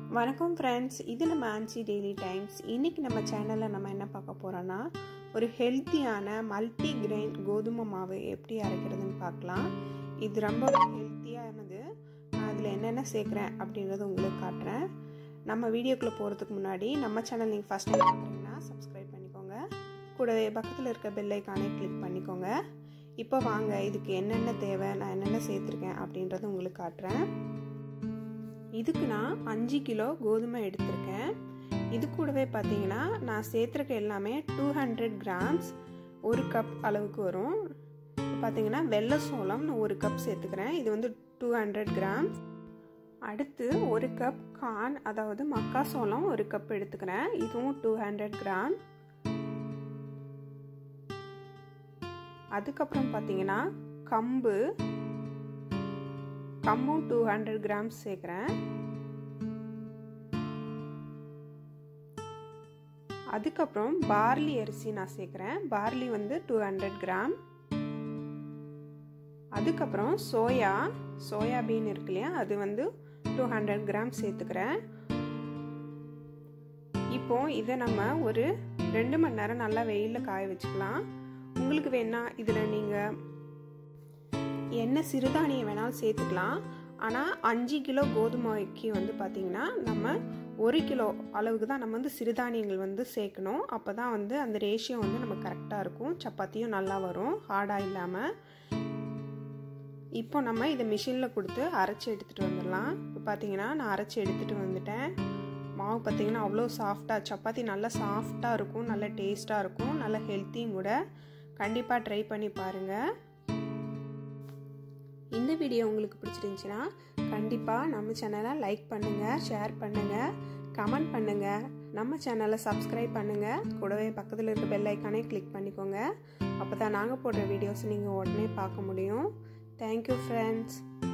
வணக்கம் ஃப்ரெண்ட்ஸ் இது நம்ம ஆன்சி டெய்லி டைம்ஸ் இன்றைக்கி நம்ம சேனலில் நம்ம என்ன பார்க்க போகிறோன்னா ஒரு ஹெல்த்தியான மல்டி கிரெயின் கோதுமை மாவு எப்படி அரைக்கிறதுன்னு பார்க்கலாம் இது ரொம்ப ஹெல்த்தியானது நான் அதில் என்னென்ன சேர்க்குறேன் அப்படின்றத உங்களுக்கு காட்டுறேன் நம்ம வீடியோக்குள்ளே போகிறதுக்கு முன்னாடி நம்ம சேனல் நீங்கள் ஃபஸ்ட் டைம் பார்க்குறீங்கன்னா சப்ஸ்கிரைப் பண்ணிக்கோங்க கூடவே பக்கத்தில் இருக்க பெல் ஐக்கானே கிளிக் பண்ணிக்கோங்க இப்போ வாங்க இதுக்கு என்னென்ன தேவை நான் என்னென்ன சேர்த்துருக்கேன் அப்படின்றத உங்களுக்கு காட்டுறேன் இதுக்கு நான் அஞ்சு கிலோ கோதுமை எடுத்திருக்கேன் இது கூடவே பார்த்தீங்கன்னா நான் சேர்த்துருக்க எல்லாமே டூ ஹண்ட்ரட் கிராம்ஸ் ஒரு கப் அளவுக்கு வரும் பார்த்தீங்கன்னா வெள்ளை சோளம் நான் ஒரு கப் சேர்த்துக்கிறேன் இது வந்து டூ ஹண்ட்ரட் கிராம்ஸ் அடுத்து ஒரு கப் கார்ன் அதாவது மக்கா சோளம் ஒரு கப் எடுத்துக்கிறேன் இதுவும் டூ ஹண்ட்ரட் கிராம் அதுக்கப்புறம் பார்த்தீங்கன்னா கம்பு கம்பும் டூ ஹண்ட்ரட் கிராம்ஸ் சேர்க்குறேன் அதுக்கப்புறம் பார்லி அரிசி நான் சேர்க்குறேன் பார்லி வந்து டூ ஹண்ட்ரட் கிராம் அதுக்கப்புறம் சோயா சோயா பீன் இருக்கு இல்லையா அது வந்து டூ ஹண்ட்ரட் கிராம் சேர்த்துக்கிறேன் இப்போ இதை நம்ம ஒரு ரெண்டு மணி நேரம் நல்லா வெயிலில் காய வச்சுக்கலாம் உங்களுக்கு வேணா இதில் நீங்கள் என்ன சிறுதானியம் வேணாலும் சேர்த்துக்கலாம் ஆனால் அஞ்சு கிலோ கோதுமைக்கு வந்து பார்த்திங்கன்னா நம்ம ஒரு கிலோ அளவுக்கு தான் நம்ம வந்து சிறுதானியங்கள் வந்து சேர்க்கணும் அப்போ தான் வந்து அந்த ரேஷியோ வந்து நம்ம கரெக்டாக இருக்கும் சப்பாத்தியும் நல்லா வரும் ஹார்டாக இல்லாமல் இப்போ நம்ம இதை மிஷினில் கொடுத்து அரைச்சி எடுத்துகிட்டு வந்துடலாம் இப்போ பார்த்தீங்கன்னா நான் அரைச்சி எடுத்துகிட்டு வந்துட்டேன் மாவு பார்த்தீங்கன்னா அவ்வளோ சாஃப்டாக சப்பாத்தி நல்லா சாஃப்டாக இருக்கும் நல்ல டேஸ்ட்டாக இருக்கும் நல்ல ஹெல்த்தியும் கூட கண்டிப்பாக ட்ரை பண்ணி பாருங்கள் இந்த வீடியோ உங்களுக்கு பிடிச்சிருந்துச்சின்னா கண்டிப்பாக நம்ம சேனலை லைக் பண்ணுங்கள் ஷேர் பண்ணுங்கள் கமெண்ட் பண்ணுங்கள் நம்ம சேனலை சப்ஸ்கிரைப் பண்ணுங்கள் கூடவே பக்கத்தில் இருக்க பெல் ஐக்கானே கிளிக் பண்ணிக்கோங்க அப்போ தான் நாங்கள் போடுற வீடியோஸ் நீங்கள் உடனே பார்க்க முடியும் தேங்க்யூ ஃப்ரெண்ட்ஸ்